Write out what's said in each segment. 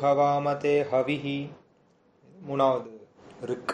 ஹவாமதே ஹவிஹி மூணாவது ரிக்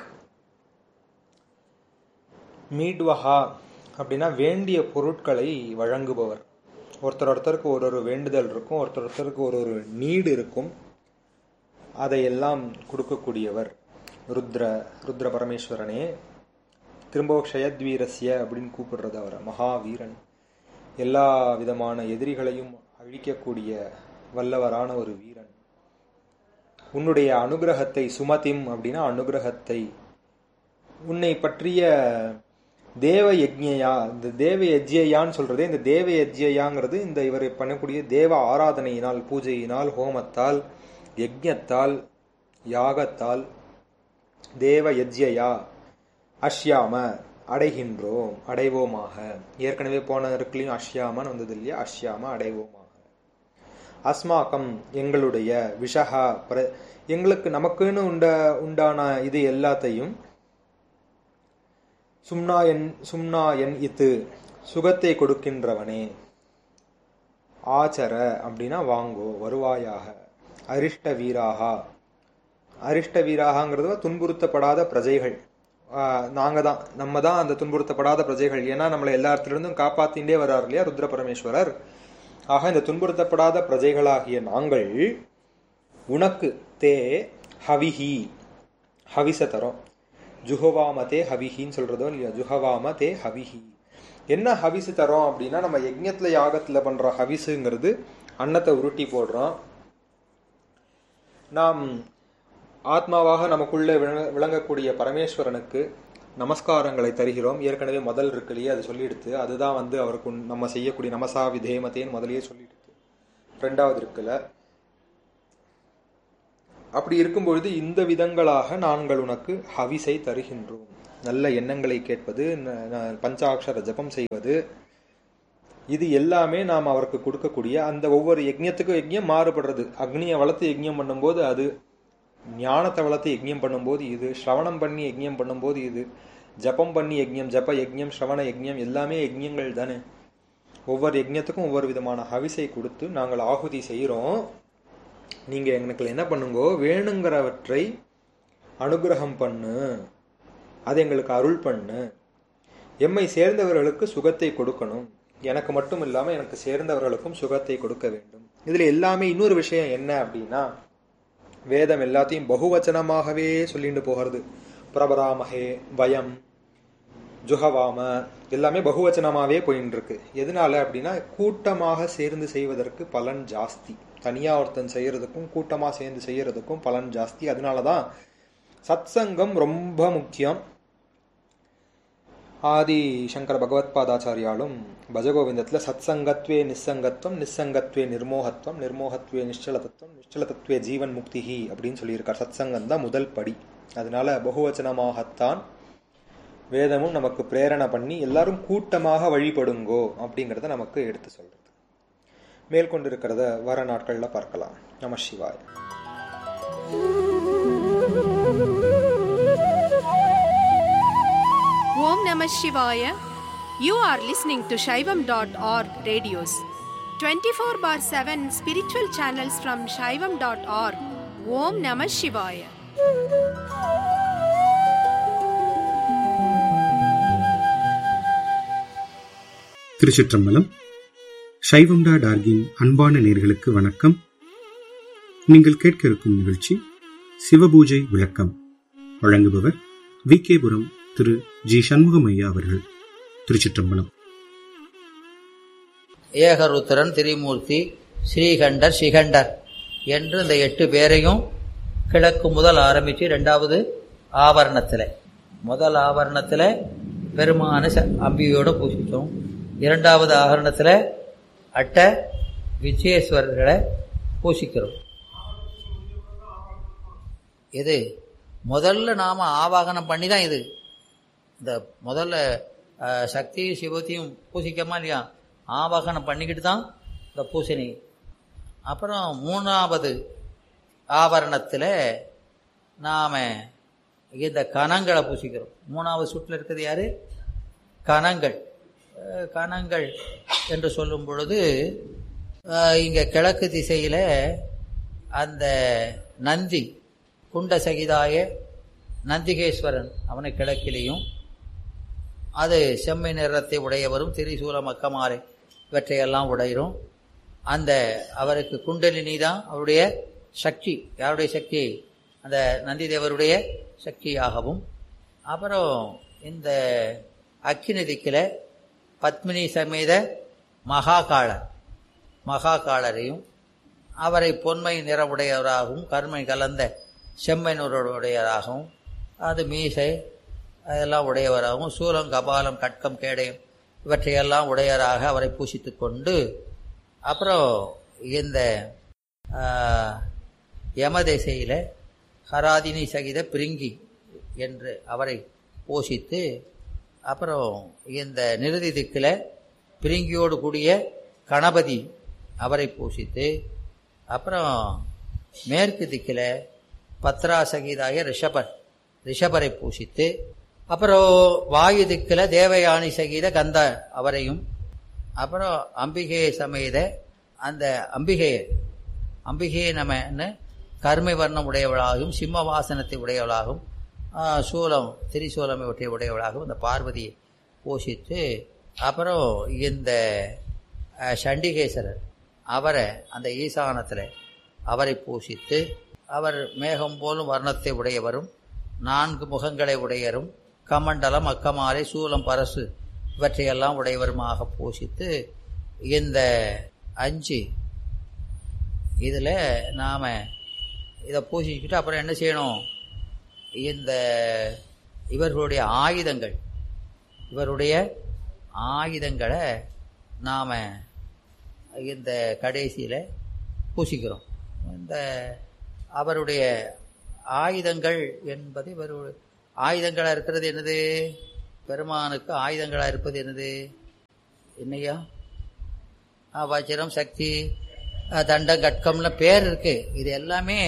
மீட்வஹா அப்படின்னா வேண்டிய பொருட்களை வழங்குபவர் ஒருத்தர் ஒருத்தருக்கு ஒரு ஒரு வேண்டுதல் இருக்கும் ஒருத்தர் ஒருத்தருக்கு ஒரு ஒரு நீடு இருக்கும் அதையெல்லாம் கொடுக்கக்கூடியவர் ருத்ர ருத்ர பரமேஸ்வரனே திரும்ப க்ஷயத்வீரஸ்ய அப்படின்னு கூப்பிடுறது அவரை மகாவீரன் எல்லா விதமான எதிரிகளையும் அழிக்கக்கூடிய வல்லவரான ஒரு வீரன் உன்னுடைய அனுகிரகத்தை சுமதிம் அப்படின்னா அனுகிரகத்தை உன்னை பற்றிய தேவ யஜ்ஞயா இந்த தேவ யஜ்யான்னு சொல்றதே இந்த தேவ யஜ்யாங்கிறது இந்த இவர் பண்ணக்கூடிய தேவ ஆராதனையினால் பூஜையினால் ஹோமத்தால் யஜ்ஞத்தால் யாகத்தால் தேவ யஜ்யா அஷ்யாம அடைகின்றோம் அடைவோமாக ஏற்கனவே போன இருக்குலையும் அஷ்யாமன்னு வந்தது இல்லையா அஷ்யாம அடைவோமாக அஸ்மாக்கம் எங்களுடைய விஷகா பிர எங்களுக்கு நமக்குன்னு உண்ட உண்டான இது எல்லாத்தையும் சும்னா என் சும்னா என் இத்து சுகத்தை கொடுக்கின்றவனே ஆச்சர அப்படின்னா வாங்கோ வருவாயாக அரிஷ்ட வீராகா அரிஷ்ட வீராகாங்கிறது துன்புறுத்தப்படாத பிரஜைகள் நாங்க தான் நம்ம தான் அந்த துன்புறுத்தப்படாத பிரஜைகள் ஏன்னா நம்மளை எல்லா இடத்துலேருந்தும் காப்பாத்தின்றே வர்றார் இல்லையா ருத்ர பரமேஸ்வரர் ஆக இந்த துன்புறுத்தப்படாத பிரஜைகளாகிய நாங்கள் உனக்கு தே ஹவிஹி ஹவிச தரோம் ஜுஹவாம தே ஹவிஹின்னு சொல்றதோ இல்லையா ஜுஹவாம தே ஹவிஹி என்ன ஹவிசு தரோம் அப்படின்னா நம்ம யஜ்ஞத்துல யாகத்துல பண்ற ஹவிசுங்கிறது அன்னத்தை உருட்டி போடுறோம் நாம் ஆத்மாவாக நமக்குள்ளே விளங்கக்கூடிய பரமேஸ்வரனுக்கு நமஸ்காரங்களை தருகிறோம் ஏற்கனவே முதல் இருக்கு இல்லையே அது சொல்லிடுத்து அதுதான் வந்து அவருக்கு நம்ம செய்யக்கூடிய நமசா விதேமத்தேன்னு முதலையே சொல்லிடுது ரெண்டாவது இருக்குல்ல அப்படி இருக்கும்பொழுது இந்த விதங்களாக நாங்கள் உனக்கு ஹவிசை தருகின்றோம் நல்ல எண்ணங்களை கேட்பது பஞ்சாட்சர ஜபம் செய்வது இது எல்லாமே நாம் அவருக்கு கொடுக்கக்கூடிய அந்த ஒவ்வொரு யஜ்ஞத்துக்கும் யஜ்ஞம் மாறுபடுறது அக்னியை வளர்த்து யஜ்ஞம் பண்ணும்போது அது ஞானத்தை வளர்த்து யஜ்ஞம் பண்ணும்போது இது ஸ்ரவணம் பண்ணி யஜ்ஞம் பண்ணும்போது இது ஜபம் பண்ணி யஜ்ஞம் ஜப யஜ்ஞம் ஸ்ரவண யஜ்ஞம் எல்லாமே யஜ்ஞங்கள் தானே ஒவ்வொரு யஜ்ஞத்துக்கும் ஒவ்வொரு விதமான ஹவிசை கொடுத்து நாங்கள் ஆகுதி செய்கிறோம் நீங்க எங்களுக்கு என்ன பண்ணுங்கோ வேணுங்கிறவற்றை அனுகிரகம் பண்ணு அதை எங்களுக்கு அருள் பண்ணு எம்மை சேர்ந்தவர்களுக்கு சுகத்தை கொடுக்கணும் எனக்கு மட்டும் இல்லாம எனக்கு சேர்ந்தவர்களுக்கும் சுகத்தை கொடுக்க வேண்டும் இதுல எல்லாமே இன்னொரு விஷயம் என்ன அப்படின்னா வேதம் எல்லாத்தையும் பகுவச்சனமாகவே சொல்லிட்டு போகிறது பிரபராமகே வயம் ஜுஹவாம எல்லாமே பகுவச்சனமாகவே போயின்னு இருக்கு எதனால அப்படின்னா கூட்டமாக சேர்ந்து செய்வதற்கு பலன் ஜாஸ்தி தனியா ஒருத்தன் செய்யறதுக்கும் கூட்டமா சேர்ந்து செய்யறதுக்கும் பலன் ஜாஸ்தி அதனாலதான் சத்சங்கம் ரொம்ப முக்கியம் ஆதி சங்கர பகவத் பாதாச்சாரியாலும் பஜகோவிந்தத்தில் சத்சங்கத்வே நிஸ்ஸங்கத்வம் நிஸ்ஸங்கத்வே நிர்மோகத்வம் நிர்மோகத்வே நிಶ್ಚல தத்துவம் நிಶ್ಚல தத்துவே ஜீவன் முக்திஹி அப்படின்னு சொல்லியிருக்கார் சத்சங்கம் தான் முதல் படி அதனால பகுவச்சனமாகத்தான் வேதமும் நமக்கு பிரேரணை பண்ணி எல்லாரும் கூட்டமாக வழிபடுங்கோ அப்படிங்கிறத நமக்கு எடுத்து சொல்றது மேற்கொண்டிருக்கிறத வர நாட்களில் பார்க்கலாம் நம சிவாய் Om Namah Shivaya. You are listening to Shaivam.org radios. 24 bar 7 spiritual channels from Shaivam.org. Om Namah Shivaya. திருச்சிற்றம்பலம் சைவம்டா டார்கின் அன்பான நேர்களுக்கு வணக்கம் நீங்கள் கேட்க இருக்கும் நிகழ்ச்சி சிவபூஜை விளக்கம் வழங்குபவர் வி கேபுரம் திரு ஜி சண்முகம் ஐயா அவர்கள் திருச்சிற்றம்பலம் ஏகருத்திரன் திரிமூர்த்தி ஸ்ரீகண்டர் சிகண்டர் என்று இந்த எட்டு பேரையும் கிழக்கு முதல் ஆரம்பித்து ரெண்டாவது ஆவரணத்தில் முதல் ஆவரணத்தில் பெருமான அம்பியோடு பூசித்தோம் இரண்டாவது ஆவரணத்தில் அட்ட விஜயேஸ்வரர்களை பூசிக்கிறோம் இது முதல்ல நாம் ஆவாகனம் பண்ணி தான் இது இந்த முதல்ல சக்தியும் சிவத்தையும் பூசிக்கமா இல்லையா ஆவாகனம் பண்ணிக்கிட்டு தான் இந்த பூசணி அப்புறம் மூணாவது ஆவரணத்தில் நாம் இந்த கணங்களை பூசிக்கிறோம் மூணாவது சுற்றில் இருக்கிறது யார் கணங்கள் கணங்கள் என்று சொல்லும் பொழுது இங்கே கிழக்கு திசையில் அந்த நந்தி குண்ட சகிதாய நந்திகேஸ்வரன் அவனை கிழக்கிலையும் அது செம்மை நிறத்தை உடையவரும் திரிசூல மக்கமாலை இவற்றையெல்லாம் உடையரும் அந்த அவருக்கு குண்டலினி தான் அவருடைய சக்தி யாருடைய சக்தி அந்த நந்தி தேவருடைய சக்தியாகவும் அப்புறம் இந்த அக்கினி திக்கில் பத்மினி சமேத மகாகாளர் மகாகாளரையும் அவரை பொன்மை நிறவுடையவராகவும் கருமை கலந்த செம்மை நிறவுடையவராகவும் அது மீசை அதெல்லாம் உடையவராகவும் சூலம் கபாலம் கட்கம் கேடயம் இவற்றையெல்லாம் உடையவராக அவரை பூசித்து கொண்டு அப்புறம் இந்த யமதேசையில் ஹராதினி சகித பிரிங்கி என்று அவரை போஷித்து அப்புறம் இந்த நிறுதி திக்கில் பிரிங்கியோடு கூடிய கணபதி அவரை பூசித்து அப்புறம் மேற்கு திக்கில் பத்ரா சகிதாய ரிஷபர் ரிஷபரை பூசித்து அப்புறம் வாயு திக்கில் தேவயானி சகித கந்த அவரையும் அப்புறம் அம்பிகை சமேத அந்த அம்பிகையை அம்பிகையை நம்ம கருமை வர்ணம் உடையவளாகவும் சிம்ம வாசனத்தை உடையவளாகவும் சூலம் திரிசூலம் இவற்றை உடையவளாகவும் இந்த பார்வதியை போஷித்து அப்புறம் இந்த சண்டிகேஸ்வரர் அவரை அந்த ஈசானத்தில் அவரை பூஷித்து அவர் மேகம் போலும் வர்ணத்தை உடையவரும் நான்கு முகங்களை உடையரும் கமண்டலம் அக்கமாலை சூலம் பரசு இவற்றையெல்லாம் உடையவருமாக பூஷித்து இந்த அஞ்சு இதில் நாம் இதை பூசிக்கிட்டு அப்புறம் என்ன செய்யணும் இந்த இவர்களுடைய ஆயுதங்கள் இவருடைய ஆயுதங்களை நாம் இந்த கடைசியில் பூசிக்கிறோம் இந்த அவருடைய ஆயுதங்கள் என்பது இவருடைய ஆயுதங்களாக இருக்கிறது என்னது பெருமானுக்கு ஆயுதங்களாக இருப்பது என்னது என்னையா வஜ்ரம் சக்தி தண்டம் கட்கம்னு பேர் இருக்கு இது எல்லாமே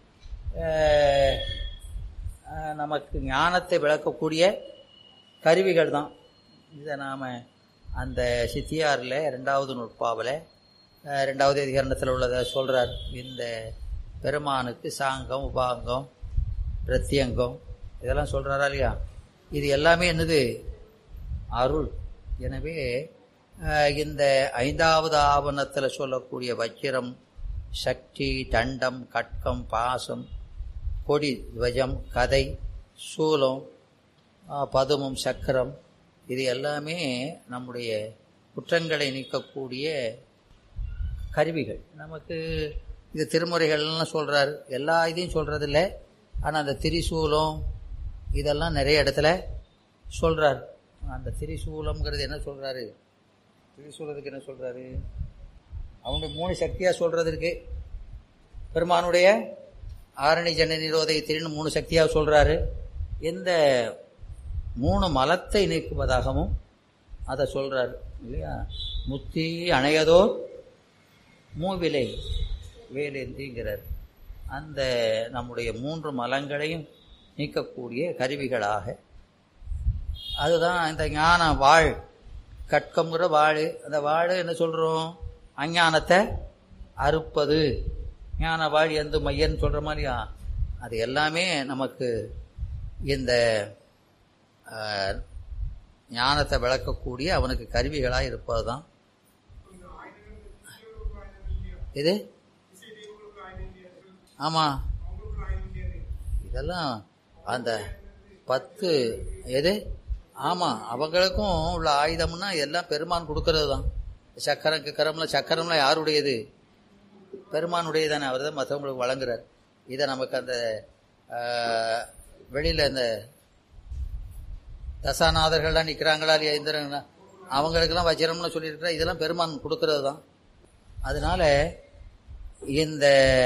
நமக்கு ஞானத்தை விளக்கக்கூடிய கருவிகள் தான் இதை நாம் அந்த சித்தியாரில் ரெண்டாவது நுட்பாவில் ரெண்டாவது அதிகரணத்தில் உள்ளதை சொல்கிறார் இந்த பெருமானுக்கு சாங்கம் உபாங்கம் பிரத்யங்கம் இதெல்லாம் சொல்கிறாரா இல்லையா இது எல்லாமே என்னது அருள் எனவே இந்த ஐந்தாவது ஆவணத்தில் சொல்லக்கூடிய வஜ்ரம் சக்தி தண்டம் கட்கம் பாசம் கொடி துவஜம் கதை சூலம் பதுமம் சக்கரம் இது எல்லாமே நம்முடைய குற்றங்களை நீக்கக்கூடிய கருவிகள் நமக்கு இது திருமுறைகள்லாம் சொல்கிறாரு எல்லா இதையும் சொல்கிறதில்ல ஆனால் அந்த திரிசூலம் இதெல்லாம் நிறைய இடத்துல சொல்கிறார் அந்த திரிசூலம்ங்கிறது என்ன சொல்கிறாரு திரிசூலத்துக்கு என்ன சொல்கிறாரு அவனுடைய மூணு சக்தியாக சொல்கிறது இருக்கு பெருமானுடைய ஆரணி ஜன நிரோதயத்தின்னு மூணு சக்தியாக சொல்கிறாரு இந்த மூணு மலத்தை நீக்குவதாகவும் அதை சொல்கிறாரு இல்லையா முத்தி அணையதோ மூவிலை வேலேந்திங்கிறார் அந்த நம்முடைய மூன்று மலங்களையும் நீக்கக்கூடிய கருவிகளாக அதுதான் இந்த ஞான வாழ் கட்கம்ங்கிற வாழ் அந்த வாழ் என்ன சொல்கிறோம் அஞ்ஞானத்தை அறுப்பது ஞான வாழ் எந்த மையன்னு சொல்கிற மாதிரியா அது எல்லாமே நமக்கு இந்த ஞானத்தை விளக்கக்கூடிய அவனுக்கு கருவிகளாக இருப்பது தான் இது ஆமாம் இதெல்லாம் அந்த பத்து எது ஆமாம் அவங்களுக்கும் உள்ள ஆயுதம்னா எல்லாம் பெருமான் கொடுக்கறது தான் சக்கரம் கிக்கரம்லாம் சக்கரம்லாம் யாருடையது பெருமானுடைய தானே அவர் தான் மற்றவங்களுக்கு வழங்குறார் இதை நமக்கு அந்த வெளியில் அந்த தசாநாதர்கள்லாம் நிற்கிறாங்களா இல்லையா இந்திரங்களா அவங்களுக்கெல்லாம் வஜ்ரம்னு சொல்லியிருக்கிறா இதெல்லாம் பெருமான் கொடுக்கறது தான் அதனால இந்த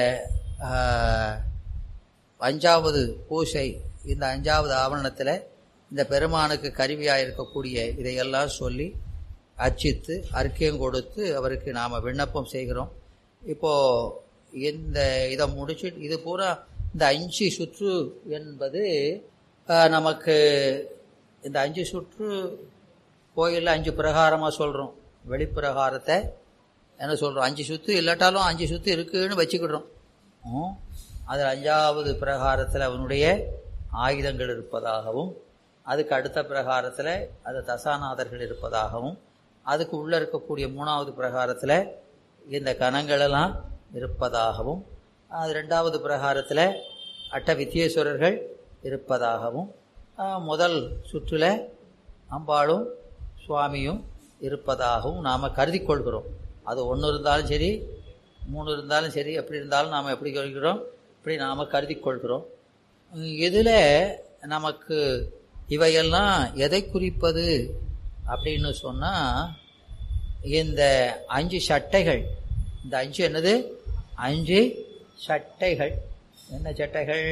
அஞ்சாவது பூசை இந்த அஞ்சாவது ஆவணத்தில் இந்த பெருமானுக்கு கருவியாக இருக்கக்கூடிய இதையெல்லாம் சொல்லி அர்ச்சித்து அர்க்கியம் கொடுத்து அவருக்கு நாம் விண்ணப்பம் செய்கிறோம் இப்போது இந்த இதை முடிச்சு இது பூரா இந்த அஞ்சு சுற்று என்பது நமக்கு இந்த அஞ்சு சுற்று கோயிலில் அஞ்சு பிரகாரமாக சொல்கிறோம் வெளிப்பிரகாரத்தை என்ன சொல்கிறோம் அஞ்சு சுற்று இல்லாட்டாலும் அஞ்சு சுற்று இருக்குன்னு வச்சுக்கிடுறோம் ம், அதில் அஞ்சாவது பிரகாரத்தில் அவனுடைய ஆயுதங்கள் இருப்பதாகவும் அதுக்கு அடுத்த பிரகாரத்தில் அது தசாநாதர்கள் இருப்பதாகவும் அதுக்கு உள்ளே இருக்கக்கூடிய மூணாவது பிரகாரத்தில் இந்த கணங்களெல்லாம் இருப்பதாகவும் அது ரெண்டாவது பிரகாரத்தில் அட்ட வித்தியேஸ்வரர்கள் இருப்பதாகவும் ஆ, முதல் சுற்றில் அம்பாளும் சுவாமியும் இருப்பதாகவும் நாம் கருதி கொள்கிறோம் அது ஒன்று இருந்தாலும் சரி மூணு இருந்தாலும் சரி எப்படி இருந்தாலும் நாம் எப்படி கொள்கிறோம் இப்படி நாம் கருதி கொள்கிறோம் இதில் நமக்கு இவையெல்லாம் எதை குறிப்பது அப்படின்னு சொன்னால் இந்த அஞ்சு சட்டைகள் இந்த அஞ்சு என்னது அஞ்சு சட்டைகள் என்ன சட்டைகள்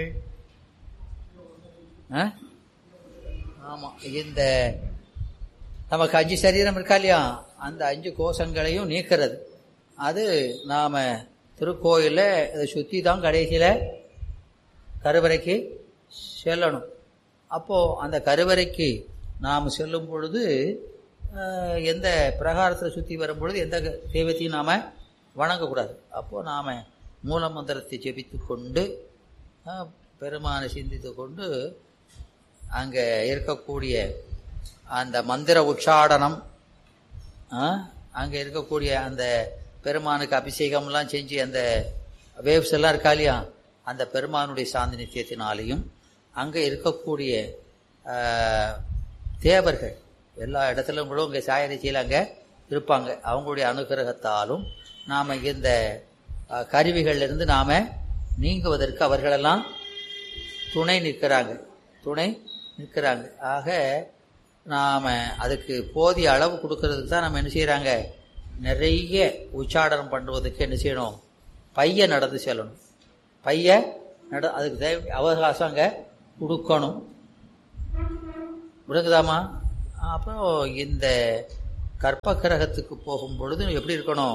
ஆ ஆமாம் இந்த நமக்கு அஞ்சு சரீரம் இருக்கா இல்லையா அந்த அஞ்சு கோஷங்களையும் நீக்கிறது அது நாம் திருக்கோயிலில் இதை சுற்றி தான் கடைசியில் கருவறைக்கு செல்லணும் அப்போது அந்த கருவறைக்கு நாம் செல்லும் பொழுது அஹ், எந்த பிரகாரத்தில் சுற்றி வரும் பொழுது எந்த தெய்வத்தையும் நாம் வணங்கக்கூடாது அப்போது நாம் மூல மந்திரத்தை ஜெபித்து கொண்டு அஹ், பெருமானை சிந்தித்து கொண்டு அங்கே இருக்கக்கூடிய அந்த மந்திர உச்சாடனம் அங்கே இருக்கக்கூடிய அந்த பெருமானுக்கு அபிஷேகம்லாம் செஞ்சு அந்த வேவ்ஸ் எல்லாம் இருக்கா இல்லையா அந்த பெருமானுடைய சாந்தி நித்தியத்தினாலையும் அங்கே இருக்கக்கூடிய ஆ, தேவர்கள் எல்லா இடத்துலையும் கூட இங்கே சாயரிச்சியில் அங்கே இருப்பாங்க அவங்களுடைய அனுகிரகத்தாலும் நாம் இந்த ஆ, கருவிகள்லேருந்து நாம் நீங்குவதற்கு அவர்களெல்லாம் துணை நிற்கிறாங்க துணை நிற்கிறாங்க ஆக நாம் அதுக்கு போதிய அளவு கொடுக்கறதுக்கு தான் நம்ம என்ன செய்கிறாங்க நிறைய உச்சாடனம் பண்ணுவதற்கு என்ன செய்யணும் பைய நடந்து செல்லணும் பைய நட அதுக்கு தேவை அவகாசம் அங்கே கொடுக்கணும் விடுங்குதாமா அப்புறம் இந்த கற்ப கிரகத்துக்கு போகும் பொழுது எப்படி இருக்கணும்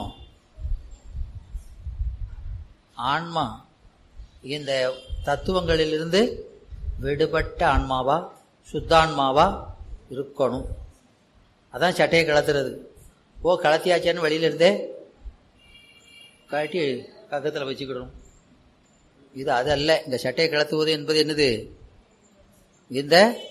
ஆன்மா இந்த தத்துவங்களிலிருந்து விடுபட்ட ஆன்மாவா சுத்தான்மாவா இருக்கணும் அதான் சட்டையை கலத்துறது ஓ கலத்தியாச்சேன்னு வெளியில இருந்தே கழட்டி பக்கத்தில் வச்சுக்கிடணும் இது அதல்ல இந்த சட்டையை கலத்துவது என்பது என்னது இந்த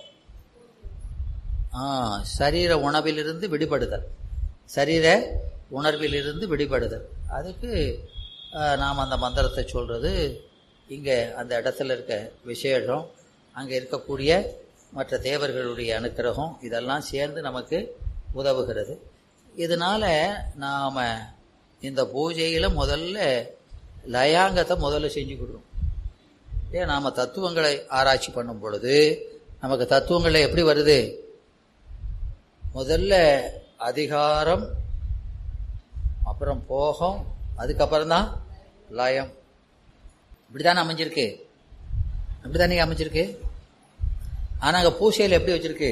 ஆ, சரீர உணவிலிருந்து விடுபடுதல் சரீர உணர்விலிருந்து விடுபடுதல் அதுக்கு ஆ, நாம் அந்த மந்திரத்தை சொல்றது இங்கே அந்த இடத்துல இருக்க விசேஷம் அங்கே இருக்கக்கூடிய மற்ற தேவர்களுடைய அனுக்கிரகம் இதெல்லாம் சேர்ந்து நமக்கு உதவுகிறது இதனால நாம் இந்த பூஜையில் முதல்ல லயாங்கத்தை முதல்ல செஞ்சு கொடுக்கணும் ஏன் நாம் தத்துவங்களை ஆராய்ச்சி பண்ணும் பொழுது நமக்கு தத்துவங்களை எப்படி வருது முதல்ல அதிகாரம் அப்புறம் போகம் அதுக்கப்புறம் தான் லயம் இப்படிதானே அமைஞ்சிருக்கு இப்படிதானே அமைஞ்சிருக்கு ஆனா அங்க பூசையில் எப்படி வச்சிருக்கு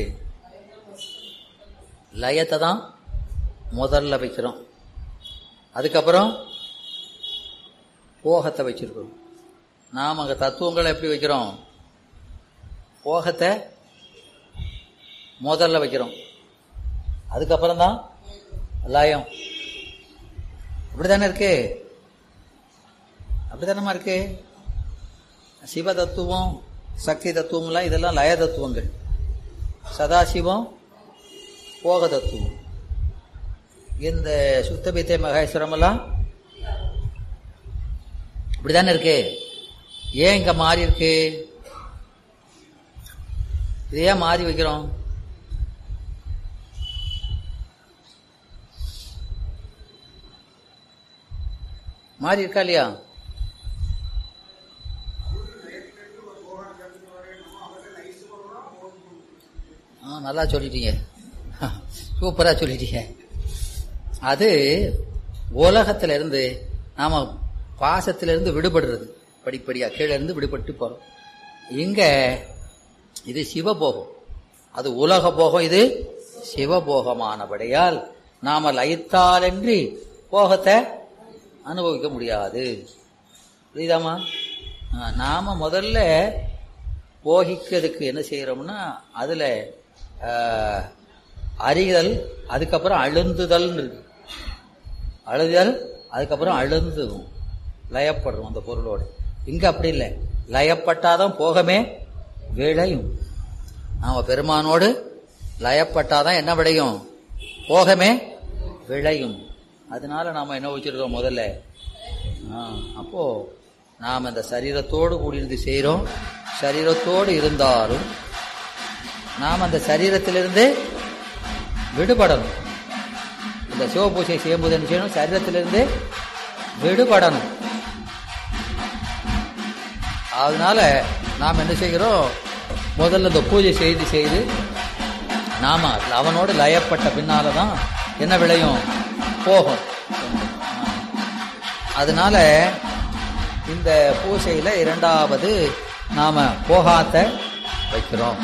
லயத்தை தான் முதல்ல வைக்கிறோம் அதுக்கப்புறம் போகத்தை வச்சிருக்கிறோம் நாம் அங்கே தத்துவங்களை எப்படி வைக்கிறோம் போகத்தை முதல்ல வைக்கிறோம் அதுக்கப்புறம் தான் லயம் அப்படிதானே இருக்கு அப்படிதானமா இருக்கு சிவ தத்துவம் சக்தி தத்துவம்லாம் இதெல்லாம் லய தத்துவங்கள் சதாசிவம் போக தத்துவம் இந்த சுத்தபித்தை மகேஸ்வரமெல்லாம் இப்படிதானே இருக்கு ஏன் இங்க மாறி இருக்கு இது ஏன் மாறி வைக்கிறோம் மாறி இருக்கா இல்லையா ஆ நல்லா சொல்லிட்டீங்க சூப்பரா சொல்லிட்டீங்க அது உலகத்துல இருந்து நாம பாசத்திலிருந்து விடுபடுறது படிப்படியா கீழே இருந்து விடுபட்டு போறோம் இங்க இது சிவபோகம் அது உலக போகம் இது சிவபோகமானபடியால் நாம லயித்தாலன்றி போகத்தை அனுபவிக்க முடியாது புரியுதாமா ஆ, நாம முதல்ல போகிக்கிறதுக்கு என்ன செய்யறோம்னா அதுல ஆ, அறிதல் அதுக்கப்புறம் அழுந்துதல் இருக்கு அழுதல் அதுக்கப்புறம் அழுந்துடும் லயப்படுறோம் அந்த பொருளோட இங்க அப்படி இல்லை லயப்பட்டாதான் போகமே விளையும் நாம பெருமானோடு லயப்பட்டாதான் என்ன விளையும் போகமே விளையும் அதனால நாம என்ன வச்சிருக்கோம் முதல்ல ஆ, அப்போ நாம் இந்த சரீரத்தோடு கூடியிருந்து செய்கிறோம் சரீரத்தோடு இருந்தாலும் நாம் அந்த சரீரத்திலிருந்து விடுபடணும் இந்த சிவபூஜை செய்யும்போது என்ன செய்யணும் சரீரத்திலிருந்து விடுபடணும் அதனால நாம் என்ன செய்கிறோம் முதல்ல இந்த பூஜை செய்து செய்து நாம அவனோடு லயப்பட்ட பின்னால தான் என்ன விளையும் போகும் அதனால இந்த பூஜையில இரண்டாவது நாம போகாத்த வைக்கிறோம்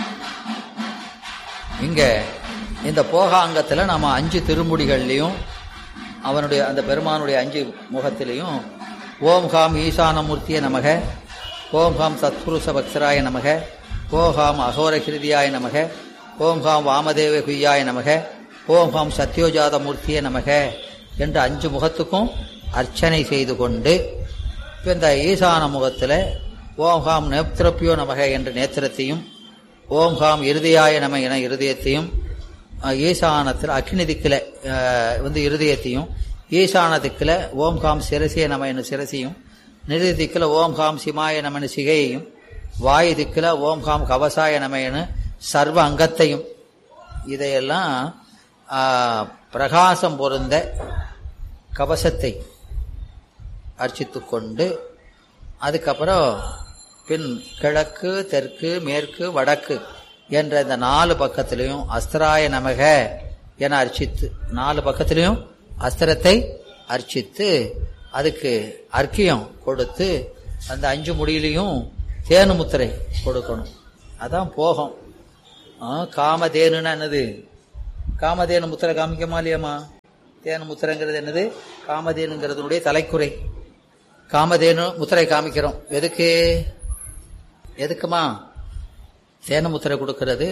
இங்க இந்த போகாங்கத்துல நாம அஞ்சு திருமுடிகள்லையும் அவனுடைய அந்த பெருமானுடைய அஞ்சு முகத்திலையும் ஓம் ஹாம் ஈசானமூர்த்திய நமக ஓம் ஹாம் சத்புருஷ பக்சராய நமக ஓம் ஹாம் அகோரகிருதியாய நமக ஓம் ஹாம் வாமதேவ குய்யாய நமக ஓம் ஹாம் சத்யோஜாத மூர்த்திய நமக என்ற அஞ்சு முகத்துக்கும் அர்ச்சனை செய்து கொண்டு இப்போ இந்த ஈசான முகத்தில் ஓம் ஹாம் நேத்திரப்பியோ நமக என்ற நேத்திரத்தையும் ஓம் ஹாம் இருதயாய நம என இருதயத்தையும் அஹ், ஈசானத்தில் அக்னி திக்கில் அஹ், வந்து இருதயத்தையும் ஈசான திக்கில் ஓம் ஹாம் சிரசிய நம என சிரசியும் நிறுதி திக்கில் ஓம் ஹாம் சிமாய நம என சிகையையும் வாயு திக்கில் ஓம் ஹாம் கவசாய நம என சர்வ அங்கத்தையும் இதையெல்லாம் ஆஹ், பிரகாசம் பொருந்த கவசத்தை அர்ச்சித்து கொண்டு அதுக்கப்புறம் பின் கிழக்கு தெற்கு மேற்கு வடக்கு என்ற இந்த நாலு பக்கத்திலையும் அஸ்திராய நமக என அர்ச்சித்து நாலு பக்கத்திலையும் அஸ்திரத்தை அர்ச்சித்து அதுக்கு அர்க்கியம் கொடுத்து அந்த அஞ்சு முடியிலையும் தேனு முத்திரை கொடுக்கணும் அதான் போகும் ஆ, காமதேனுன்னா என்னது காமதேனு முத்திரை காமிக்கமா இல்லையாம்மா தேனு முத்திரைங்கிறது என்னது காமதேனுங்கிறதுனுடைய தலைக்குறை காமதேனு முத்திரை காமிக்கிறோம் எதுக்கு எதுக்குமா தேனு முத்திரை கொடுக்கிறது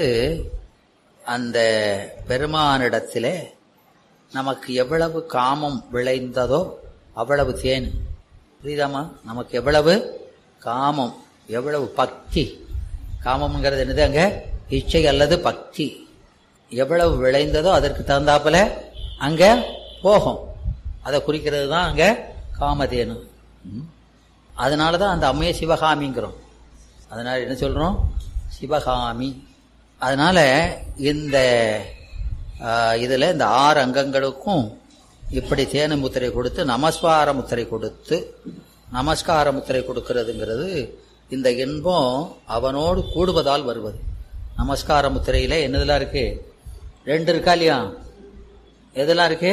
அந்த பெருமானிடத்திலே நமக்கு எவ்வளவு காமம் விளைந்ததோ அவ்வளவு தேன் புரியுதாம்மா நமக்கு எவ்வளவு காமம் எவ்வளவு பக்தி காமம்ங்கிறது என்னது அங்க இச்சை அல்லது பக்தி எவ்வளவு விளைந்ததோ அதற்கு தகுந்தாப்புல அங்க போகும் அதை குறிக்கிறது தான் அங்க காமதேனு ம். அதனால தான் அந்த அம்மையை சிவகாமிங்கிறோம் அதனால என்ன சொல்றோம் சிவகாமி அதனால இந்த ஆ, இதுல இந்த ஆறு அங்கங்களுக்கும் இப்படி தேனு முத்திரை கொடுத்து நமஸ்கார முத்திரை கொடுத்து நமஸ்கார முத்திரை கொடுக்கிறதுங்கிறது இந்த இன்பம் அவனோடு கூடுவதால் வருவது நமஸ்கார முத்திரையில என்னதெல்லாம் இருக்கு ரெண்டு இருக்கா இல்லையா எதெல்லாம் இருக்கு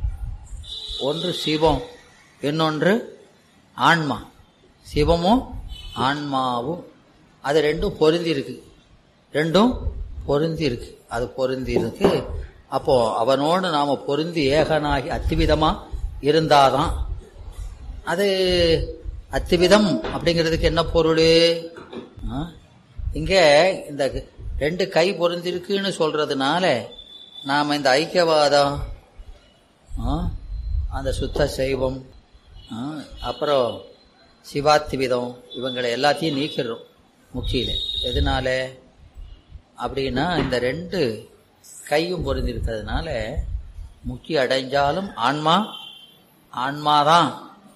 ஒன்று சிவம் இன்னொன்று ஆன்மா சிவமும் ஆன்மாவும் அது ரெண்டும் பொருந்தி இருக்கு ரெண்டும் பொருந்தி இருக்கு அது பொருந்தி இருக்கு அப்போ அவனோடு நாம பொருந்தி ஏகனாகி அத்திவிதமா இருந்தாதான் அது அத்திவிதம் அப்படிங்கிறதுக்கு என்ன பொருள் ஆ? இங்க இந்த ரெண்டு கை பொருந்திருக்குன்னு சொல்றதுனால நாம இந்த ஐக்கியவாதம் ஆ? அந்த சுத்த சைவம் ஆ? அப்புறம் சிவாத்திவிதம் இவங்களை எல்லாத்தையும் நீக்கிறோம் முக்கியில எதனால அப்படின்னா இந்த ரெண்டு கையும் பொருந்திருக்கிறதுனால முக்கி அடைஞ்சாலும் ஆன்மா ஆன்மாதான்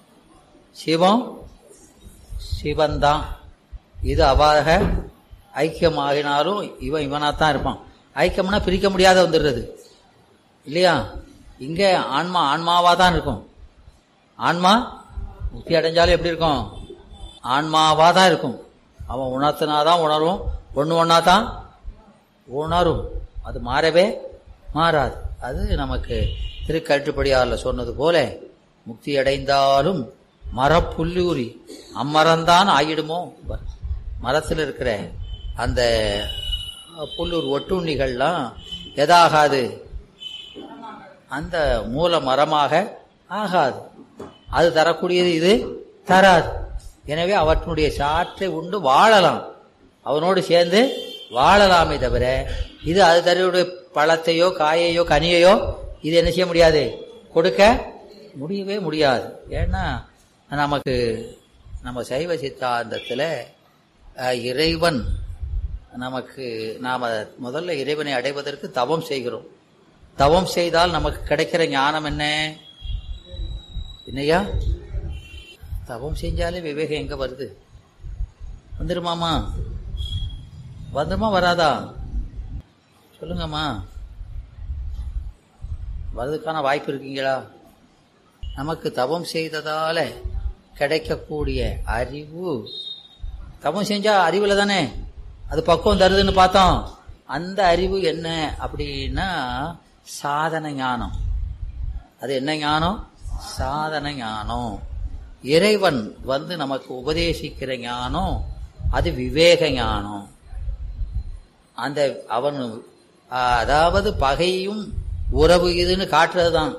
சிவம் சிவன்தான் இது அவாக ஐக்கியமாகினாலும் இவன் இவனாத்தான் இருப்பான் ஐக்கியம்னா பிரிக்க முடியாத வந்துடுறது இல்லையா இங்க ஆன்மா ஆன்மாவா தான் இருக்கும் ஆன்மா முக்தி அடைஞ்சாலும் எப்படி இருக்கும் ஆன்மாவா தான் இருக்கும் அவன் உணர்த்தினாதான் உணரும் ஒன்று ஒன்றா தான் உணரும் அது மாறவே மாறாது அது நமக்கு திருக்கட்டுப்படியாரில் சொன்னது போல முக்தி அடைந்தாலும் மரப்புல்லூரி அம்மரம்தான் ஆயிடுமோ மரத்தில் இருக்கிற அந்த புல்லூர் ஒட்டுண்ணிகள்லாம் எதாகாது அந்த மூல மரமாக ஆகாது அது தரக்கூடியது இது தராது எனவே அவற்றினுடைய சாற்றை உண்டு வாழலாம் அவனோடு சேர்ந்து வாழலாமே தவிர இது அது தருடைய பழத்தையோ காயையோ கனியையோ இது என்ன செய்ய முடியாது கொடுக்க முடியவே முடியாது ஏன்னா நமக்கு நம்ம சைவ சித்தாந்தத்தில் அஹ், இறைவன் நமக்கு நாம் முதல்ல இறைவனை அடைவதற்கு தவம் செய்கிறோம் தவம் செய்தால் நமக்கு கிடைக்கிற ஞானம் என்ன என்னையா தவம் செஞ்சாலே விவேகம் எங்க வருது வந்துருமாமா வந்துருமா வராதா சொல்லுங்கம்மா வர்றதுக்கான வாய்ப்பு இருக்கீங்களா நமக்கு தவம் செய்ததால கிடைக்கக்கூடிய அறிவு தவம் செஞ்சா அறிவுல தானே அது பக்குவம் தருதுன்னு பார்த்தோம் அந்த அறிவு என்ன அப்படின்னா சாதன ஞானம் அது என்ன ஞானம் சாதன ஞானம் இறைவன் வந்து நமக்கு உபதேசிக்கிற ஞானம் அது விவேக ஞானம் அந்த அவன் ஆஹ், அதாவது பகையும் உறவு இதுன்னு காட்டுறது தான்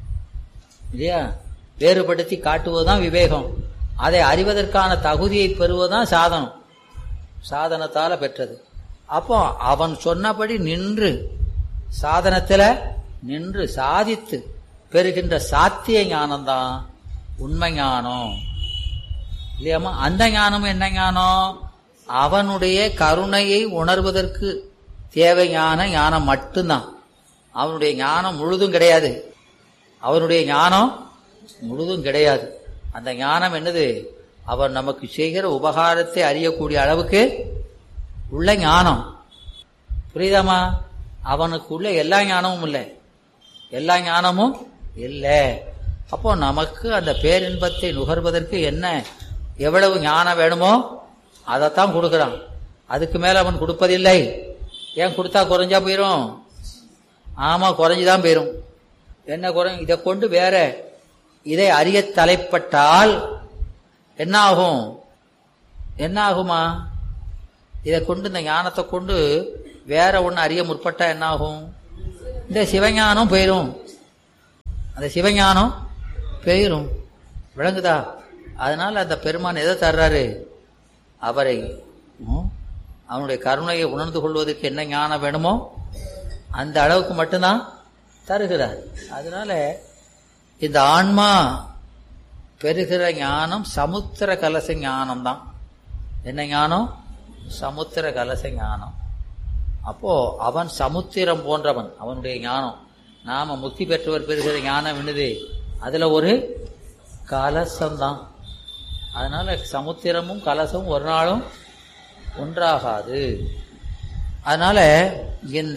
இல்லையா வேறுபடுத்தி காட்டுவதுதான் விவேகம் அதை அறிவதற்கான தகுதியை பெறுவதுதான் சாதனம் சாதனத்தால பெற்றது அப்போ அவன் சொன்னபடி நின்று சாதனத்துல நின்று சாதித்து பெறுகின்ற சாத்திய ஞானம்தான் உண்மை ஞானம் இல்லையாமா அந்த ஞானம் என்ன ஞானம் அவனுடைய கருணையை உணர்வதற்கு தேவையான ஞானம் மட்டும்தான் அவனுடைய ஞானம் முழுதும் கிடையாது அவனுடைய ஞானம் முழுதும் கிடையாது அந்த ஞானம் என்னது அவன் நமக்கு செய்கிற உபகாரத்தை அறியக்கூடிய அளவுக்கு உள்ள ஞானம் புரியுதாமா அவனுக்கு உள்ள எல்லா ஞானமும் இல்லை எல்லா ஞானமும் இல்லை அப்போ நமக்கு அந்த பேரின்பத்தை நுகர்வதற்கு என்ன எவ்வளவு ஞானம் வேணுமோ அதைத்தான் கொடுக்குறான் அதுக்கு மேல அவன் கொடுப்பதில்லை ஏன் கொடுத்தா குறைஞ்சா போயிரும் ஆமா குறைஞ்சுதான் போயிரும் என்ன குறை இதை கொண்டு வேற இதை அறிய தலைப்பட்டால் என்ன ஆகும் என்ன ஆகுமா இதை கொண்டு இந்த ஞானத்தை கொண்டு வேற ஒன்று அறிய முற்பட்டா என்ன ஆகும் இந்த சிவஞானம் போயிரும் அந்த சிவஞானம் போயிரும் விளங்குதா அதனால அந்த பெருமான் எதை தர்றாரு அவரை ம், அவனுடைய கருணையை உணர்ந்து கொள்வதற்கு என்ன ஞானம் வேணுமோ அந்த அளவுக்கு மட்டும்தான் தருகிறார் அதனால இந்த ஆன்மா பெறுகிற ஞானம் சமுத்திர கலச ஞானம் தான் என்ன ஞானம் சமுத்திர கலச ஞானம் அப்போ அவன் சமுத்திரம் போன்றவன் அவனுடைய ஞானம் நாம முக்தி பெற்றவர் பெறுகிற ஞானம் என்னது அதுல ஒரு கலசம்தான் அதனால சமுத்திரமும் கலசமும் ஒரு நாளும் ஒன்றாகாது அதனால இந்த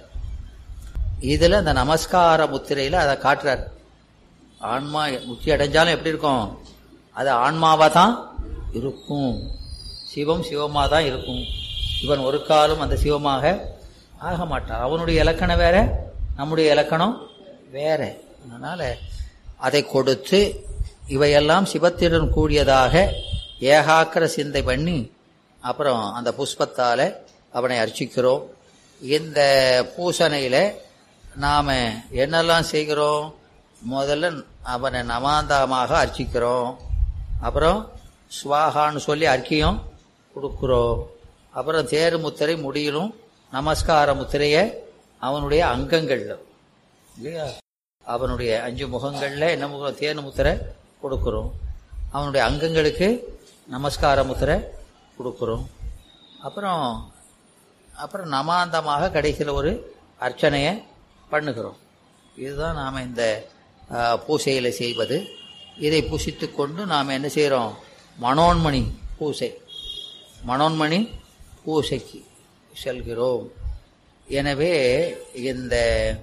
இதுல இந்த நமஸ்கார முத்திரையில அதை காட்டுறார் ஆன்மா முக்தி அடைஞ்சாலும் எப்படி இருக்கும் அது ஆன்மாவா தான் இருக்கும் சிவம் சிவமா தான் இருக்கும் இவன் ஒரு காலம் அந்த சிவமாக ஆக மாட்டான் அவனுடைய இலக்கணம் வேற நம்முடைய இலக்கணம் வேற அதனால அதை கொடுத்து இவையெல்லாம் சிவத்துடன் கூடியதாக ஏகாக்கிர சிந்தை பண்ணி அப்புறம் அந்த புஷ்பத்தால அவனை அர்ச்சிக்கிறோம் இந்த பூசணையில நாம என்னெல்லாம் செய்கிறோம் முதல்ல அவனை நமாந்தமாக அர்ச்சிக்கிறோம் அப்புறம் ஸ்வாகான்னு சொல்லி அர்க்கியம் கொடுக்குறோம் அப்புறம் தேரு முத்திரை முடியிலும் நமஸ்கார முத்திரைய அவனுடைய அங்கங்கள்ல இல்லையா அவனுடைய அஞ்சு முகங்கள்ல என்ன முகம் தேனு முத்திரை கொடுக்குறோம் அவனுடைய அங்கங்களுக்கு நமஸ்கார முத்திரை கொடுக்குறோம் அப்புறம் அப்புறம் நமாந்தமாக கடைசியில் ஒரு அர்ச்சனையை பண்ணுகிறோம் இதுதான் நாம் இந்த பூசையில் செய்வது இதை பூசித்து கொண்டு நாம் என்ன செய்கிறோம் மனோன்மணி பூசை மனோன்மணி பூசைக்கு செல்கிறோம் எனவே இந்த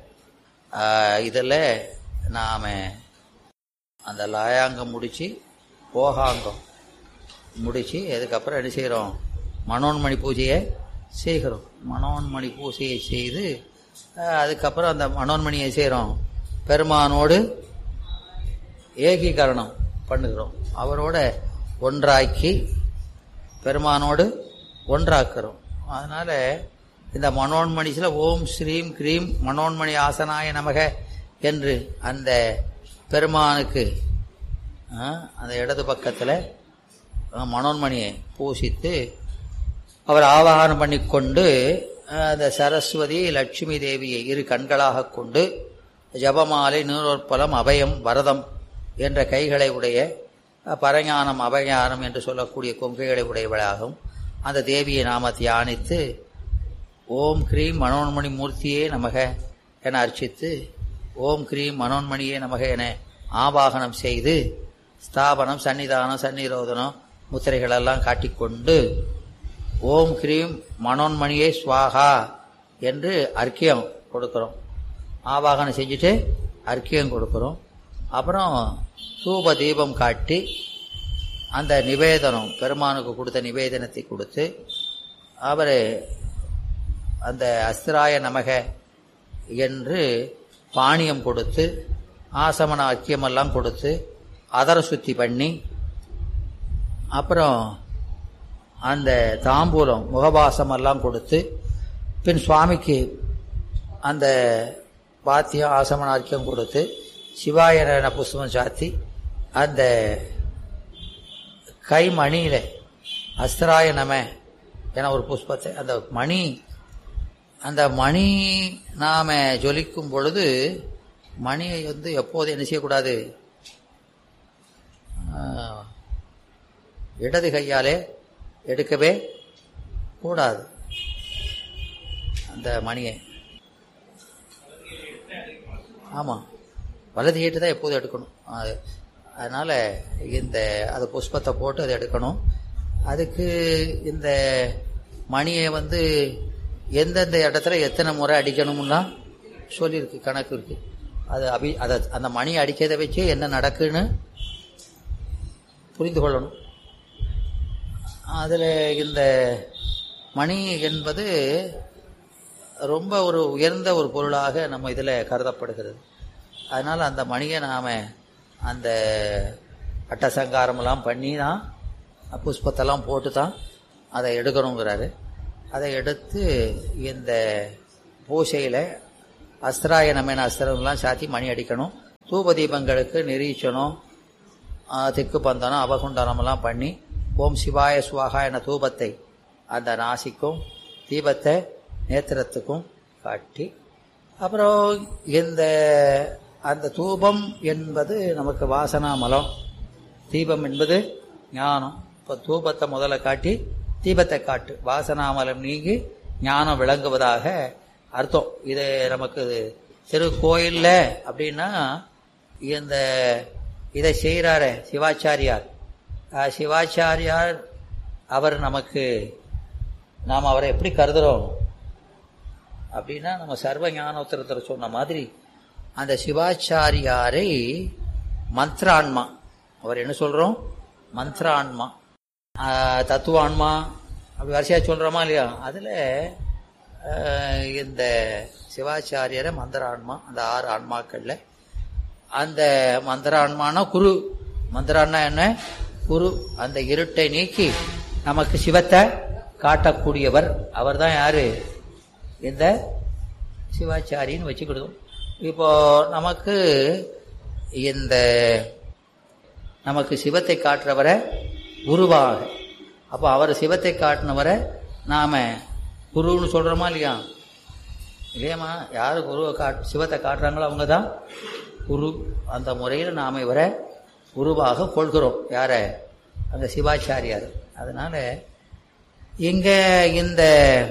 இதில் நாம் அந்த லாயாங்கம் முடித்து போகாங்கம் முடித்து அதுக்கப்புறம் என்ன செய்கிறோம் மனோன்மணி பூஜையை செய்கிறோம் மனோன்மணி பூஜையை செய்து அஹ், அதுக்கப்புறம் அந்த மனோன்மணியை செய்கிறோம் பெருமானோடு ஏகீகரணம் பண்ணுகிறோம் அவரோட ஒன்றாக்கி பெருமானோடு ஒன்றாக்குறோம் அதனால இந்த மனோன்மணிசில் ஓம் ஸ்ரீம் கிரீம் மனோன்மணி ஆசனாய நமக என்று அந்த பெருமானுக்கு ஆ, அந்த இடது பக்கத்தில் மனோன்மணியை பூசித்து அவர் ஆவாகனம் பண்ணிக்கொண்டு அஹ், அந்த சரஸ்வதி லட்சுமி தேவியை இரு கண்களாக கொண்டு ஜபமாலை நீரோற்பலம் அபயம் வரதம் என்ற கைகளை உடைய பரஞானம் அபஞானம் என்று சொல்லக்கூடிய கொங்கைகளை உடையவளாகவும் அந்த தேவியை நாம தியானித்து ஓம் கிரீம் மனோன்மணி மூர்த்தியே நமக என அர்ச்சித்து ஓம் கிரீம் மனோன்மணியே நமக என ஆவாகனம் செய்து ஸ்தாபனம் சன்னிதானம் சன்னிரோதனம் முத்திரைகளெல்லாம் காட்டிக்கொண்டு ஓம் கிரீம் மனோன்மணியே ஸ்வாகா என்று அர்க்கியம் கொடுக்கிறோம் ஆவாகனம் செஞ்சுட்டு அர்க்கியம் கொடுக்கிறோம் அப்புறம் தூப தீபம் காட்டி அந்த நிவேதனம் பெருமானுக்கு கொடுத்த நிவேதனத்தை கொடுத்து அவர் அந்த அஸ்திராய நமக என்று பாணியம் கொடுத்து ஆசமன அக்கியமெல்லாம் கொடுத்து அதர சுத்தி பண்ணி அப்புறம் அந்த தாம்பூலம் முகவாசமெல்லாம் கொடுத்து பின் சுவாமிக்கு அந்த பாத்தியம் ஆசமனார்க்கியம் கொடுத்து சிவாயன புஷ்பம் சாத்தி அந்த கைமணியில அஸ்திராய நம என ஒரு புஷ்பத்தை அந்த மணி அந்த மணி நாம ஜொலிக்கும் பொழுது மணியை வந்து எப்போது என்ன செய்யக்கூடாது ஆஹ், இடது கையாலே எடுக்கவே கூடாது அந்த மணியை ஆமாம் வலது ஏட்டு தான் எப்போதும் எடுக்கணும் அது அதனால் இந்த அது புஷ்பத்தை போட்டு அதை எடுக்கணும் அதுக்கு இந்த மணியை வந்து எந்தெந்த இடத்துல எத்தனை முறை அடிக்கணும்லாம் சொல்லியிருக்கு கணக்கு இருக்கு அது அபி அதை அந்த மணி அடிக்கிறதை வச்சு என்ன நடக்குன்னு புரிந்து கொள்ளணும் அதில் இந்த மணி என்பது ரொம்ப ஒரு உயர்ந்த ஒரு பொருளாக நம்ம இதில் கருதப்படுகிறது அதனால் அந்த மணியை நாம் அந்த அட்டசங்காரமெல்லாம் பண்ணி தான் புஷ்பத்தெல்லாம் போட்டு தான் அதை எடுக்கணுங்கிறாரு அதை எடுத்து இந்த பூசையில் அஸ்திராயணமேன அஸ்திரம்லாம் சாத்தி மணி அடிக்கணும் தூப தீபங்களுக்கு நிரீச்சனம் திக்கு பந்தனம் அவகுண்டனமெல்லாம் பண்ணி ஓம் சிவாய சுவாகா என தூபத்தை அந்த நாசிக்கும் தீபத்தை நேத்திரத்துக்கும் காட்டி அப்புறம் இந்த அந்த தூபம் என்பது நமக்கு வாசனா மலம் தீபம் என்பது ஞானம் இப்போ தூபத்தை முதல்ல காட்டி தீபத்தை காட்டு வாசனாமலம் நீங்கி ஞானம் விளங்குவதாக அர்த்தம் இது நமக்கு சிறு கோயில்ல அப்படின்னா இந்த இதை செய்கிறாரு சிவாச்சாரியார் ஆஹ் சிவாச்சாரியார் அவர் நமக்கு நாம் அவரை எப்படி கருதுறோம் அப்படின்னா நம்ம சர்வ ஞானோத்தரத்தில் சொன்ன மாதிரி அந்த சிவாச்சாரியாரை மந்த்ரான்மா அவர் என்ன சொல்றோம் மந்த்ரான்மா ஆஹ் தத்துவான்மா அப்படி வரிசையா சொல்றோமா இல்லையா அதுல ஆஹ் இந்த சிவாச்சாரியரை மந்திரான்மா அந்த ஆறு ஆன்மாக்கள்ல அந்த மந்திரான்மானா குரு மந்திரான்னா என்ன குரு அந்த இருட்டை நீக்கி நமக்கு சிவத்தை காட்டக்கூடியவர் அவர் தான் யாரு இந்த சிவாச்சாரின்னு வச்சுக்கிடுவோம் இப்போ நமக்கு இந்த நமக்கு சிவத்தை காட்டுறவரை குருவாக அப்போ அவர் சிவத்தை காட்டினவரை நாம குருன்னு சொல்றோமா இல்லையா இல்லையாம்மா யார் குருவை காட் சிவத்தை காட்டுறாங்களோ அவங்க தான் குரு அந்த முறையில் நாம் இவரை குருவாக கொள்கிறோம் யார அந்த சிவாச்சாரியார் அதனால இங்க இந்த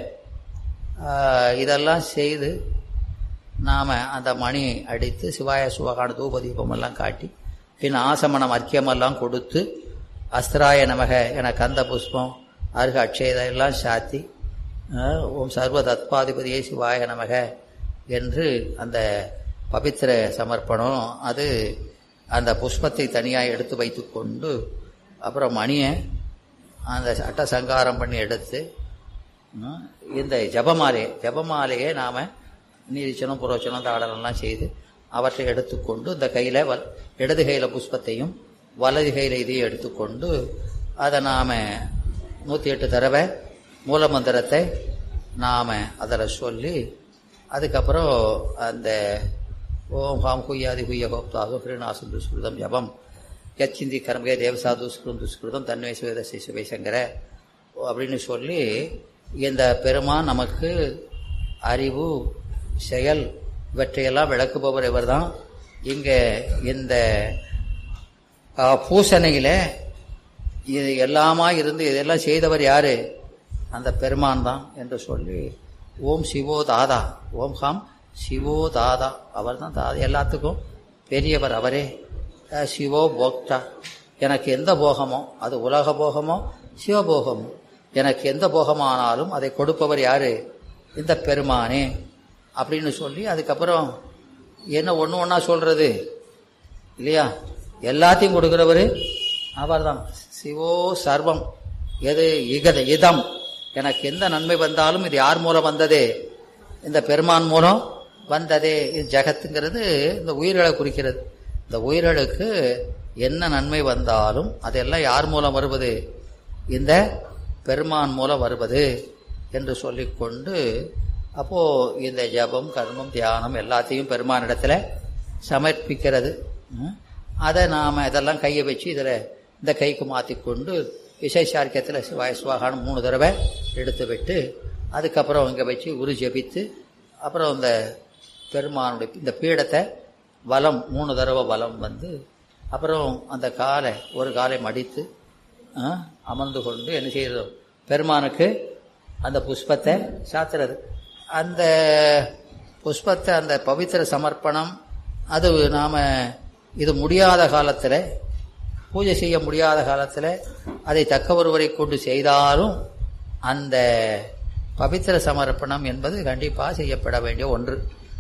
ஆஹ், இதெல்லாம் செய்து நாம அந்த மணி அடித்து சிவாய சுவகான தூபதீபம் எல்லாம் காட்டி பின் ஆசமனம் அர்க்கியமெல்லாம் கொடுத்து அஸ்திராய நமக என கந்த புஷ்பம் அருக அட்சயதை எல்லாம் சாத்தி ஆஹ், ஓம் சர்வ தத்பாதிபதியே சிவாய நமக என்று அந்த பவித்திர சமர்ப்பணம் அது அந்த புஷ்பத்தை தனியாக எடுத்து வைத்துக்கொண்டு அப்புறம் மணியை அந்த அட்ட சங்காரம் பண்ணி எடுத்து ம், இந்த ஜபமாலை ஜபமாலையை நாம் நீரிச்சனம் புரோச்சனம் தாடனெல்லாம் செய்து அவற்றை எடுத்துக்கொண்டு இந்த கையில் வல் இடது கையில் புஷ்பத்தையும் வலது கையில் இதையும் எடுத்துக்கொண்டு அதை நாம் நூற்றி எட்டு தடவை மூலமந்திரத்தை நாம் அதில் சொல்லி அதுக்கப்புறம் அந்த ஓம் ஹாம் குய்யாதி குய்ய கோப்தாது ஹிருநாசம் துஷ்கிருதம் ஜபம் யச்சிந்தி கர்மகே தேவசாது துஷ்கிருதம் துஷ்கிருதம் தன்மை சுவேத சிவசங்கர அப்படின்னு சொல்லி இந்த பெருமான் நமக்கு அறிவு செயல் இவற்றையெல்லாம் விளக்குபவர் இவர்தான் இங்கே இந்த ஆஹ், பூசணையில இது எல்லாமா இருந்து இதெல்லாம் செய்தவர் யாரு அந்த பெருமான் தான் என்று சொல்லி ஓம் சிவோ தாதா ஓம் ஹாம் சிவோ தாதா அவர் தான் தாதா எல்லாத்துக்கும் பெரியவர் அவரே அஹ், சிவோ போக்தா எனக்கு எந்த போகமோ அது உலக போகமோ சிவபோகமோ எனக்கு எந்த போகமானாலும் அதை கொடுப்பவர் யாரு இந்த பெருமானே அப்படின்னு சொல்லி அதுக்கப்புறம் என்ன ஒன்று ஒன்றா சொல்றது இல்லையா எல்லாத்தையும் கொடுக்கிறவரு அவர்தான் சிவோ சர்வம் எது இகத இதம் எனக்கு எந்த நன்மை வந்தாலும் இது யார் மூலம் வந்ததே இந்த பெருமான் மூலம் வந்ததே இது ஜெகத்துங்கிறது இந்த உயிர்களை குறிக்கிறது இந்த உயிர்களுக்கு என்ன நன்மை வந்தாலும் அதெல்லாம் யார் மூலம் வருவது இந்த பெருமான் மூலம் வருவது என்று சொல்லிக்கொண்டு அப்போ இந்த ஜபம் கர்மம் தியானம் எல்லாத்தையும் பெருமானிடத்துல சமர்ப்பிக்கிறது ம். அதை நாம் இதெல்லாம் கையை வச்சு இதில் இந்த கைக்கு மாற்றிக்கொண்டு விசேஷார்க்கியத்தில் சிவாய சுவாகான்னு மூணு தடவை எடுத்து விட்டு அதுக்கப்புறம் இங்கே வச்சு உரு ஜபித்து அப்புறம் இந்த பெருமானுடைய இந்த பீடத்தை வலம் மூணு தடவை வலம் வந்து அப்புறம் அந்த காலை ஒரு காலை மடித்து ஆ, அமர்ந்து கொண்டு என்ன செய்யறோம் பெருமானுக்கு அந்த புஷ்பத்தை சாத்துறது அந்த புஷ்பத்தை அந்த பவித்திர சமர்ப்பணம் அது நாம இது முடியாத காலத்துல பூஜை செய்ய முடியாத காலத்துல அதை தக்க ஒருவரை கொண்டு செய்தாலும் அந்த பவித்திர சமர்ப்பணம் என்பது கண்டிப்பாக செய்யப்பட வேண்டிய ஒன்று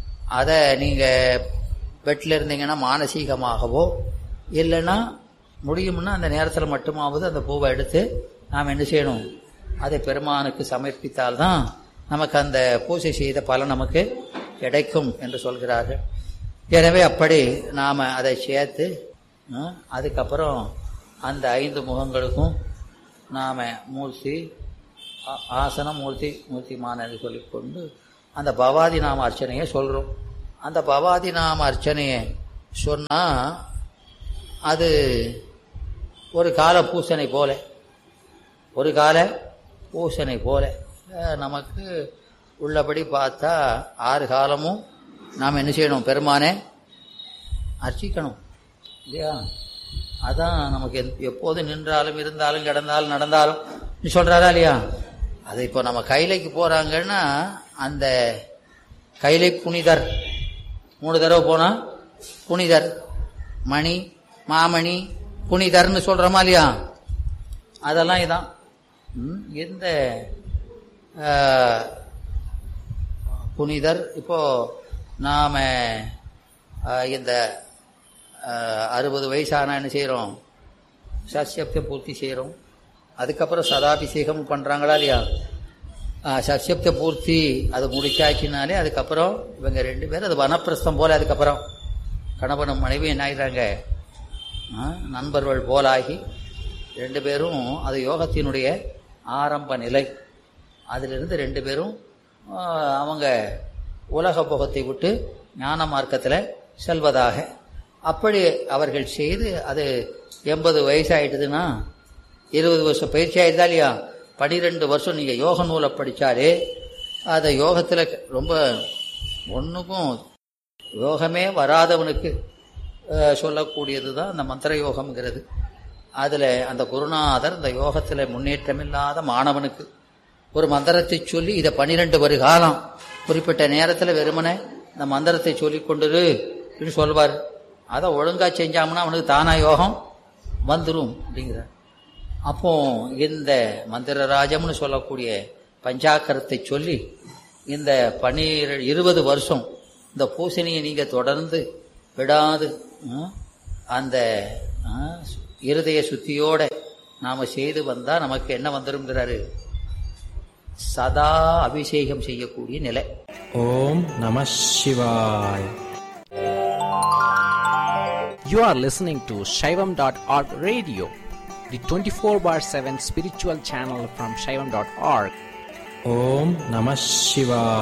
அதை நீங்க பெட்டில் இருந்தீங்கன்னா மானசீகமாகவோ இல்லைன்னா முடியும்னா அந்த நேரத்தில் மட்டுமாவது அந்த பூவை எடுத்து நாம் என்ன செய்யணும் அதை பெருமானுக்கு சமர்ப்பித்தால்தான் நமக்கு அந்த பூஜை செய்த பலன் நமக்கு கிடைக்கும் என்று சொல்கிறார்கள் எனவே அப்படி நாம் அதை சேர்த்து ஆ, அதுக்கப்புறம் அந்த ஐந்து முகங்களுக்கும் நாம் மூர்த்தி ஆ- ஆசனம் மூர்த்தி மூர்த்திமான என்று சொல்லிக்கொண்டு அந்த பவாதி நாம அர்ச்சனையை சொல்கிறோம் அந்த பவாதி நாம அர்ச்சனையை சொன்னால் அது ஒரு கால பூசனை போல ஒரு கால பூசனை போல அஹ் நமக்கு உள்ளபடி பார்த்தா ஆறு காலமும் நாம் என்ன செய்யணும் பெருமானே அர்ச்சிக்கணும் இல்லையா அதான் நமக்கு எத்- எப்போது நின்றாலும் இருந்தாலும் கிடந்தாலும் நடந்தாலும் நீ சொல்றாரா இல்லையா அது இப்போ நம்ம கைலைக்கு போறாங்கன்னா அந்த கைலை புனிதர் மூணு தடவை போனா புனிதர் மணி மாமணி புனிதர்னு சொல்றோமா இல்லையா அதெல்லாம் இதான் ம், இந்த ஆஹ், புனிதர் இப்போ நாம ஆஹ், இந்த ஆஹ், அறுபது வயசானா என்ன செய்கிறோம் சஷ்யப்த பூர்த்தி செய்கிறோம் அதுக்கப்புறம் சதாபிஷேகம் பண்ணுறாங்களா இல்லையா ஆஹ், சஷ்யப்த பூர்த்தி அது முடிச்சாச்சுனாலே அதுக்கப்புறம் இவங்க ரெண்டு பேரும் அது வனப்பிரஸ்தம் போல அதுக்கப்புறம் கணவனும் மனைவி என்ன ஆயிடுறாங்க ஆஹ், நண்பர்கள் போலாகி ரெண்டு பேரும் அது யோகத்தினுடைய ஆரம்ப நிலை அதிலிருந்து ரெண்டு பேரும் ஆஹ், அவங்க உலக போகத்தை விட்டு ஞான மார்க்கத்தில் செல்வதாக அப்படி அவர்கள் செய்து அது எண்பது வயசாயிட்டுதுன்னா இருபது வருஷம் பயிற்சி ஆயிடுதா இல்லையா பனிரெண்டு வருஷம் நீங்கள் யோக நூலை படித்தாலே அதை யோகத்தில் ரொம்ப ஒன்றுக்கும் யோகமே வராதவனுக்கு அஹ், சொல்லக்கூடியது தான் அந்த மந்திர யோகம்ங்கிறது அதில் அந்த குருநாதர் இந்த யோகத்தில் முன்னேற்றமில்லாத மாணவனுக்கு ஒரு மந்திரத்தை சொல்லி இதை பன்னிரெண்டு வரு காலம் குறிப்பிட்ட நேரத்தில் வெறுமனே இந்த மந்திரத்தை சொல்லி கொண்டுரு அப்படின்னு சொல்வார் அதை ஒழுங்காக செஞ்சாம்னா அவனுக்கு தானா யோகம் வந்துடும் அப்படிங்கிறார் அப்போ இந்த மந்திரராஜம்னு சொல்லக்கூடிய பஞ்சாக்கரத்தை சொல்லி இந்த பன்னிர இருபது வருஷம் இந்த பூசணியை நீங்க தொடர்ந்து விடாது ம், அந்த ஆ, இருதய சுத்தியோட நாம செய்து வந்தா நமக்கு என்ன வந்துருங்கிறாரு சதா அபிஷேகம் செய்யக்கூடிய நிலை ஓம் நம சிவாய் You are listening to Shaivam.org radio, the 24 bar 7 spiritual channel from Shaivam.org. ஓம் நம சிவாய்